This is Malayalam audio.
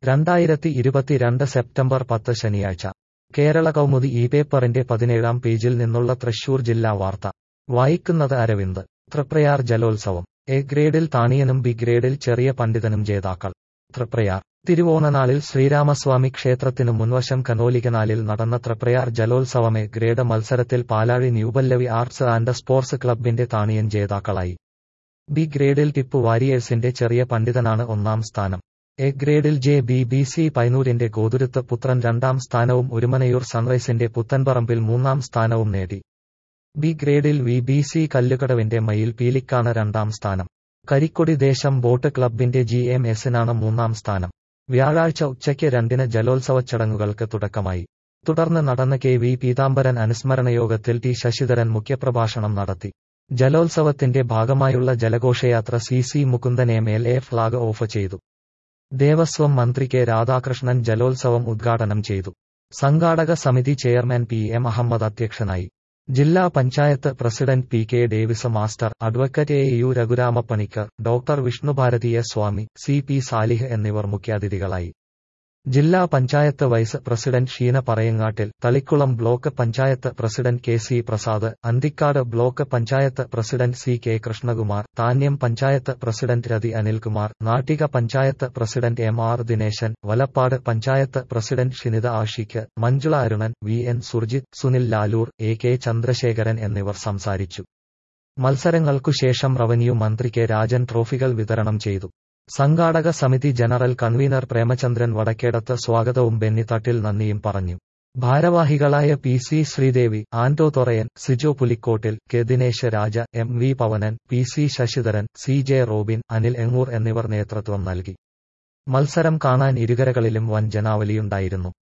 രണ്ടായിരത്തി ഇരുപത്തിരണ്ട് സെപ്റ്റംബർ പത്ത് ശനിയാഴ്ച കേരള കൗമുദി ഈ പേപ്പറിന്റെ പതിനേഴാം പേജിൽ നിന്നുള്ള തൃശൂർ ജില്ലാ വാർത്ത വായിക്കുന്നത് അരവിന്ദ് തൃപ്രയാർ ജലോത്സവം എ ഗ്രേഡിൽ താണിയനും ബി ഗ്രേഡിൽ ചെറിയ പണ്ഡിതനും ജേതാക്കൾ തൃപ്രയാർ തിരുവോണനാളിൽ ശ്രീരാമസ്വാമി ക്ഷേത്രത്തിനു മുൻവശം കനോലികനാലിൽ നടന്ന തൃപ്രയാർ ജലോത്സവം എ ഗ്രേഡ് മത്സരത്തിൽ പാലാഴി ന്യൂപല്ലവി ആർട്സ് ആൻഡ് സ്പോർട്സ് ക്ലബിന്റെ താണിയൻ ജേതാക്കളായി ബി ഗ്രേഡിൽ ടിപ്പു വാരിയേഴ്സിന്റെ ചെറിയ പണ്ഡിതനാണ് ഒന്നാം സ്ഥാനം എ ഗ്രേഡിൽ ജെ ബി ബി സി പൈനൂരിന്റെ ഗോതുരുത്ത് പുത്രൻ രണ്ടാം സ്ഥാനവും ഒരുമനയൂർ സൺറൈസിന്റെ പുത്തൻപറമ്പിൽ മൂന്നാം സ്ഥാനവും നേടി ബി ഗ്രേഡിൽ വി ബി സി കല്ലുകടവിന്റെ മയിൽ പീലിക്കാണ് രണ്ടാം സ്ഥാനം കരിക്കൊടി ദേശം ബോട്ട് ക്ലബിന്റെ ജി എം എസിനാണ് മൂന്നാം സ്ഥാനം വ്യാഴാഴ്ച ഉച്ചയ്ക്ക് രണ്ടിന് ജലോത്സവ ചടങ്ങുകൾക്ക് തുടക്കമായി തുടർന്ന് നടന്ന കെ വി പീതാംബരൻ അനുസ്മരണ യോഗത്തിൽ ടി ശശിധരൻ മുഖ്യപ്രഭാഷണം നടത്തി ജലോത്സവത്തിന്റെ ഭാഗമായുള്ള ജലഘോഷയാത്ര C C Mukundan M L A flag off ചെയ്തു ദേവസ്വം മന്ത്രി കെ രാധാകൃഷ്ണൻ ജലോത്സവം ഉദ്ഘാടനം ചെയ്തു സംഘാടക സമിതി ചെയർമാൻ പി എം അഹമ്മദ് അധ്യക്ഷനായി ജില്ലാ panchayat president P K Davis master advocate A U Raghuramapanicker doctor Vishnubharatheeya Swami C P Salih എന്നിവർ മുഖ്യാതിഥികളായി ജില്ലാ panchayat vice president Sheena Parayangattil Thalikkulam block panchayat president K C Prasad Anthikad block panchayat president C K Krishnakumar Thanniyam panchayat president Rathi Anilkumar Nattika panchayat president M R Dineshan Valappad panchayat president Shinitha Ashiq Manjula Arunan V N Surjith Sunil Lalur A K Chandrasekharan എന്നിവർ സംസാരിച്ചു മത്സരങ്ങൾക്കുശേഷം റവന്യൂ മന്ത്രി കെ രാജൻ ട്രോഫികൾ വിതരണം ചെയ്തു സംഘാടക സമിതി ജനറൽ കൺവീനർ പ്രേമചന്ദ്രൻ വടക്കേടത്ത് സ്വാഗതവും ബെന്നി തട്ടിൽ നന്ദിയും പറഞ്ഞു ഭാരവാഹികളായ P C Sreedevi Anto Thorayan Sijo Pulikkottil K Dinesh Raja M V Pavanan P C Sasidharan C J Robin Anil Engoor എന്നിവർ നേതൃത്വം നൽകി മത്സരം കാണാൻ ഇരുകരകളിലും വൻ ജനാവലിയുണ്ടായിരുന്നു